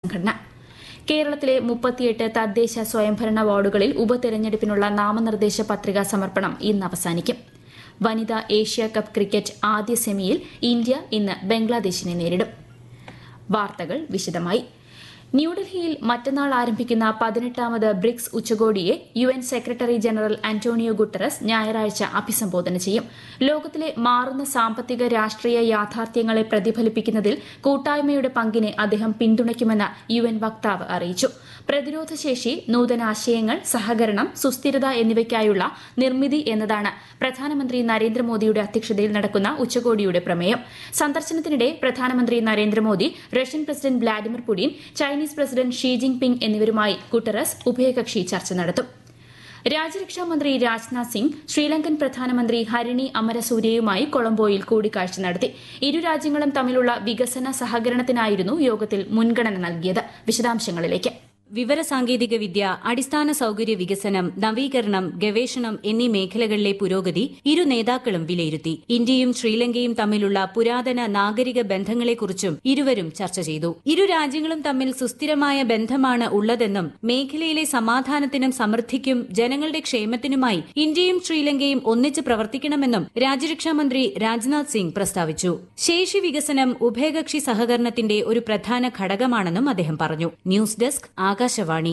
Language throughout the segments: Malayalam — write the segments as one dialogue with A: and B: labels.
A: സംഘടന കേരളത്തിലെ മുപ്പത്തിയെട്ട് തദ്ദേശ സ്വയംഭരണ വാർഡുകളിൽ ഉപതെരഞ്ഞെടുപ്പിനുള്ള നാമനിർദ്ദേശ പത്രികാ സമർപ്പണം ഇന്ന് അവസാനിക്കും വനിതാ ഏഷ്യ കപ്പ് ക്രിക്കറ്റ് ആദ്യ സെമിയിൽ ഇന്ത്യ ഇന്ന് ബംഗ്ലാദേശിനെ നേരിടും വാർത്തകൾ വിശദമായി ന്യൂഡൽഹിയിൽ മറ്റന്നാൾ ആരംഭിക്കുന്ന പതിനെട്ടാമത് ബ്രിക്സ് ഉച്ചകോടിയെ U N secretary general Antonio Guterres ഞായറാഴ്ച അഭിസംബോധന ചെയ്യും ലോകത്തിലെ മാറുന്ന സാമ്പത്തിക രാഷ്ട്രീയ യാഥാർത്ഥ്യങ്ങളെ പ്രതിഫലിപ്പിക്കുന്നതിൽ കൂട്ടായ്മയുടെ പങ്കിനെ അദ്ദേഹം പിന്തുണയ്ക്കുമെന്ന് യു എൻ വക്താവ് അറിയിച്ചു പ്രതിരോധശേഷി നൂതനാശയങ്ങൾ സഹകരണം സുസ്ഥിരത എന്നിവയ്ക്കായുള്ള നിർമ്മിതി എന്നതാണ് പ്രധാനമന്ത്രി നരേന്ദ്രമോദിയുടെ അധ്യക്ഷതയിൽ നടക്കുന്ന ഉച്ചകോടിയുടെ പ്രമേയം സന്ദർശനത്തിനിടെ പ്രധാനമന്ത്രി Narendra Modi Russian president Vladimir Putin Chinese president Xi Jinping എന്നിവരുമായി ഗുട്ടറസ് ഉഭയകക്ഷി ചർച്ച നടത്തും രാജ്യരക്ഷാമന്ത്രി രാജ്നാഥ് സിംഗ് ശ്രീലങ്കൻ പ്രധാനമന്ത്രി ഹരിണി അമരസൂര്യയുമായി കൊളംബോയിൽ കൂടിക്കാഴ്ച നടത്തി ഇരു രാജ്യങ്ങളും തമ്മിലുള്ള വികസന സഹകരണത്തിനായിരുന്നു യോഗത്തിൽ മുൻഗണന നൽകിയത് വിശദാംശങ്ങളിലേക്ക്
B: വിവരസാങ്കേതിക വിദ്യ അടിസ്ഥാന സൌകര്യ വികസനം നവീകരണം ഗവേഷണം എന്നീ മേഖലകളിലെ പുരോഗതി ഇരു നേതാക്കളും വിലയിരുത്തി ഇന്ത്യയും ശ്രീലങ്കയും തമ്മിലുള്ള പുരാതന നാഗരിക ബന്ധങ്ങളെക്കുറിച്ചും ഇരുവരും ചർച്ച ചെയ്തു ഇരു രാജ്യങ്ങളും തമ്മിൽ സുസ്ഥിരമായ ബന്ധമാണ് ഉള്ളതെന്നും മേഖലയിലെ സമാധാനത്തിനും സമൃദ്ധിക്കും ജനങ്ങളുടെ ക്ഷേമത്തിനുമായി ഇന്ത്യയും ശ്രീലങ്കയും ഒന്നിച്ച് പ്രവർത്തിക്കണമെന്നും രാജ്യരക്ഷാമന്ത്രി രാജ്നാഥ് സിംഗ് പ്രസ്താവിച്ചു ശേഷി വികസനം ഉഭയകക്ഷി സഹകരണത്തിന്റെ ഒരു പ്രധാന ഘടകമാണെന്നും അദ്ദേഹം പറഞ്ഞു ന്യൂസ് ഡെസ്ക് ആകാശവാണി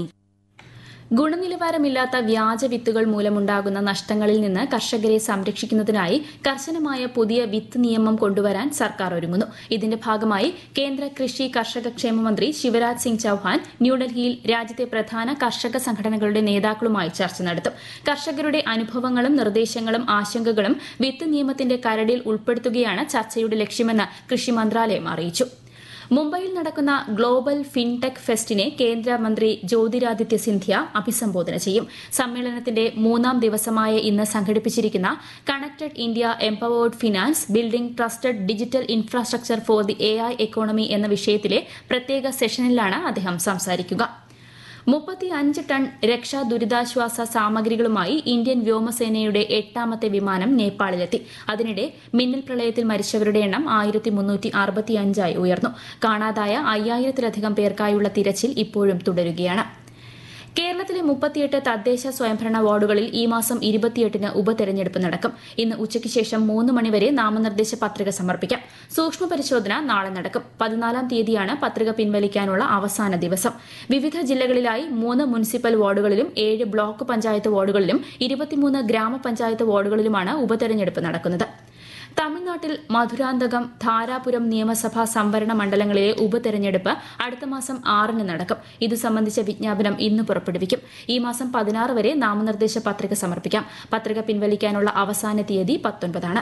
A: ഗുണനിലവാരമില്ലാത്ത വ്യാജ വിത്തുകൾ മൂലമുണ്ടാകുന്ന നഷ്ടങ്ങളിൽ നിന്ന് കർഷകരെ സംരക്ഷിക്കുന്നതിനായി കർശനമായ പുതിയ വിത്ത് നിയമം കൊണ്ടുവരാൻ സർക്കാർ ഒരുങ്ങുന്നു ഇതിന്റെ ഭാഗമായി കേന്ദ്ര കൃഷി കർഷക ക്ഷേമ മന്ത്രി ശിവരാജ് സിംഗ് ചൌഹാൻ ന്യൂഡൽഹിയിൽ രാജ്യത്തെ പ്രധാന കർഷക സംഘടനകളുടെ നേതാക്കളുമായി ചർച്ച നടത്തും കർഷകരുടെ അനുഭവങ്ങളും നിർദ്ദേശങ്ങളും ആശങ്കകളും വിത്ത് നിയമത്തിന്റെ കരടിൽ ഉൾപ്പെടുത്തുകയാണ് ചർച്ചയുടെ ലക്ഷ്യമെന്ന് കൃഷി മന്ത്രാലയം അറിയിച്ചു മുംബൈയിൽ നടക്കുന്ന ഗ്ലോബൽ ഫിൻടെക് ഫെസ്റ്റിനെ കേന്ദ്രമന്ത്രി ജ്യോതിരാദിത്യ സിന്ധ്യ അഭിസംബോധന ചെയ്യും സമ്മേളനത്തിന്റെ മൂന്നാം ദിവസമായ ഇന്ന് സംഘടിപ്പിച്ചിരിക്കുന്ന connected India empowered finance building trusted digital infrastructure for the A I economy എന്ന വിഷയത്തിലെ പ്രത്യേക സെഷനിലാണ് അദ്ദേഹം സംസാരിക്കുക മുപ്പത്തിയഞ്ച് ടൺ രക്ഷാ ദുരിതാശ്വാസ സാമഗ്രികളുമായി ഇന്ത്യൻ വ്യോമസേനയുടെ എട്ടാമത്തെ വിമാനം നേപ്പാളിലെത്തി അതിനിടെ മിന്നൽ പ്രളയത്തിൽ മരിച്ചവരുടെ എണ്ണം ആയിരത്തി മുന്നൂറ്റി അറുപത്തിയഞ്ചായി ഉയർന്നു കാണാതായ അയ്യായിരത്തിലധികം പേർക്കായുള്ള തിരച്ചിൽ ഇപ്പോഴും തുടരുകയാണ് കേരളത്തിലെ മുപ്പത്തിയെട്ട് തദ്ദേശ സ്വയംഭരണ വാർഡുകളിൽ ഈ മാസം ഇരുപത്തിയെട്ടിന് ഉപതെരഞ്ഞെടുപ്പ് നടക്കും ഇന്ന് ഉച്ചയ്ക്ക് ശേഷം മൂന്ന് മണിവരെ നാമനിർദ്ദേശ പത്രിക സമർപ്പിക്കാം സൂക്ഷ്മ പരിശോധന നാളെ നടക്കും പതിനാലാം തീയതിയാണ് പത്രിക പിൻവലിക്കാനുള്ള അവസാന ദിവസം വിവിധ ജില്ലകളിലായി മൂന്ന് മുനിസിപ്പൽ വാർഡുകളിലും ഏഴ് ബ്ലോക്ക് പഞ്ചായത്ത് വാർഡുകളിലും ഇരുപത്തിമൂന്ന് ഗ്രാമപഞ്ചായത്ത് വാർഡുകളിലുമാണ് ഉപതെരഞ്ഞെടുപ്പ് നടക്കുന്നത് തമിഴ്നാട്ടിൽ മധുരാന്തകം ധാരാപുരം നിയമസഭാ സംവരണ മണ്ഡലങ്ങളിലെ ഉപതെരഞ്ഞെടുപ്പ് അടുത്ത മാസം ആറിന് നടക്കും ഇതു സംബന്ധിച്ച വിജ്ഞാപനം ഇന്ന് പുറപ്പെടുവിക്കും ഈ മാസം പതിനാറ് വരെ നാമനിർദ്ദേശ പത്രിക സമർപ്പിക്കാം പത്രിക പിൻവലിക്കാനുള്ള അവസാന തീയതി പത്തൊൻപതാണ്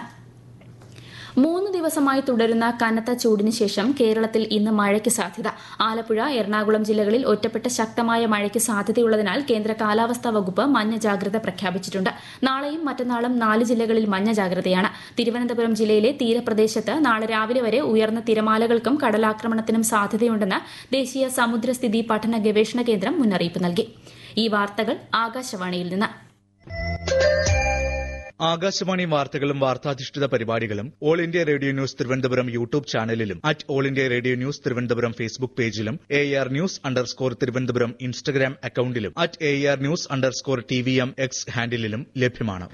A: മൂന്ന് ദിവസമായി തുടരുന്ന കനത്ത ചൂടിന് ശേഷം കേരളത്തിൽ ഇന്ന് മഴയ്ക്ക് സാധ്യത ആലപ്പുഴ എറണാകുളം ജില്ലകളിൽ ഒറ്റപ്പെട്ട ശക്തമായ മഴയ്ക്ക് സാധ്യതയുള്ളതിനാൽ കേന്ദ്ര കാലാവസ്ഥാ വകുപ്പ് മഞ്ഞ ജാഗ്രത പ്രഖ്യാപിച്ചിട്ടുണ്ട് നാളെയും മറ്റന്നാളും നാല് ജില്ലകളിൽ മഞ്ഞ ജാഗ്രതയാണ് തിരുവനന്തപുരം ജില്ലയിലെ തീരപ്രദേശത്ത് നാളെ രാവിലെ വരെ ഉയർന്ന തിരമാലകൾക്കും കടലാക്രമണത്തിനും സാധ്യതയുണ്ടെന്ന് ദേശീയ സമുദ്രസ്ഥിതി പഠന ഗവേഷണ കേന്ദ്രം മുന്നറിയിപ്പ് നൽകി ഈ വാർത്തകൾ ആകാശവാണിയിൽ നിന്ന്
C: ആകാശവാണി വാർത്തകളും വാർത്താധിഷ്ഠിത പരിപാടികളും All India Radio news Thiruvananthapuram YouTube ചാനലിലും at All India Radio news Thiruvananthapuram Facebook പേജിലും A R news underscore Thiruvananthapuram Instagram അക്കൌണ്ടിലും at A R news underscore T V M X ഹാൻഡിലും ലഭ്യമാണ്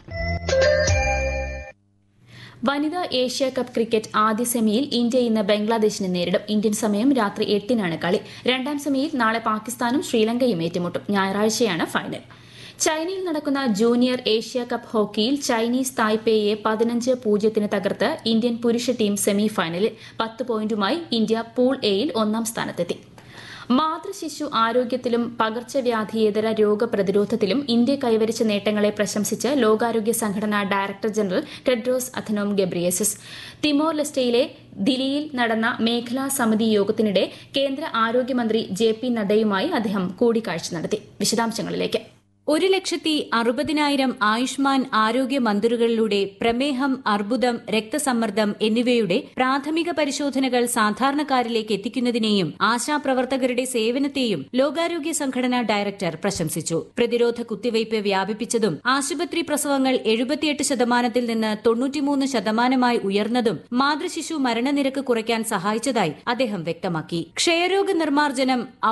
A: വനിതാ ഏഷ്യ കപ്പ് ക്രിക്കറ്റ് ആദ്യ സെമിയിൽ ഇന്ത്യ ഇന്ന് ബംഗ്ലാദേശിനെ നേരിടും ഇന്ത്യൻ സമയം രാത്രി എട്ടിനാണ് കളി രണ്ടാം സെമിയിൽ നാളെ പാകിസ്ഥാനും ശ്രീലങ്കയും ഏറ്റുമുട്ടും ഞായറാഴ്ചയാണ് ഫൈനൽ ചൈനയിൽ നടക്കുന്ന ജൂനിയർ ഏഷ്യ കപ്പ് ഹോക്കിയിൽ ചൈനീസ് തായ്പേയെ പതിനഞ്ച് പൂജ്യത്തിന് തകർത്ത് ഇന്ത്യൻ പുരുഷ ടീം സെമി ഫൈനലിൽ പത്ത് പോയിന്റുമായി ഇന്ത്യ പൂൾ എയിൽ ഒന്നാം സ്ഥാനത്തെത്തി മാതൃശിശു ആരോഗ്യത്തിലും പകർച്ചവ്യാധിയേതര രോഗപ്രതിരോധത്തിലും ഇന്ത്യ കൈവരിച്ച നേട്ടങ്ങളെ പ്രശംസിച്ച് ലോകാരോഗ്യ സംഘടന director general Tedros Adhanom Ghebreyesus Timor ലെസ്റ്റയിലെ ദില്ലിയിൽ നടന്ന മേഖലാ സമിതി യോഗത്തിനിടെ കേന്ദ്ര ആരോഗ്യമന്ത്രി ജെ പി നദ്ദയുമായി അദ്ദേഹം കൂടിക്കാഴ്ച നടത്തി വിശദാംശങ്ങളിലേക്ക്
B: ഒരു ലക്ഷത്തി അറുപതിനായിരം ആയുഷ്മാൻ ആരോഗ്യ മന്ദിറുകളിലൂടെ പ്രമേഹം അർബുദം രക്തസമ്മർദ്ദം എന്നിവയുടെ പ്രാഥമിക പരിശോധനകൾ സാധാരണക്കാരിലേക്ക് എത്തിക്കുന്നതിനെയും ആശാപ്രവർത്തകരുടെ സേവനത്തെയും ലോകാരോഗ്യ സംഘടന ഡയറക്ടർ പ്രശംസിച്ചു പ്രതിരോധ കുത്തിവയ്പ് വ്യാപിപ്പിച്ചതും ആശുപത്രി പ്രസവങ്ങൾ എഴുപത്തിയെട്ട് ശതമാനത്തിൽ നിന്ന് തൊണ്ണൂറ്റിമൂന്ന് ശതമാനമായി ഉയർന്നതും മാതൃശിശു മരണനിരക്ക് കുറയ്ക്കാൻ സഹായിച്ചതായി അദ്ദേഹം വ്യക്തമാക്കി ക്ഷയരോഗ നിർമ്മാർജ്ജനം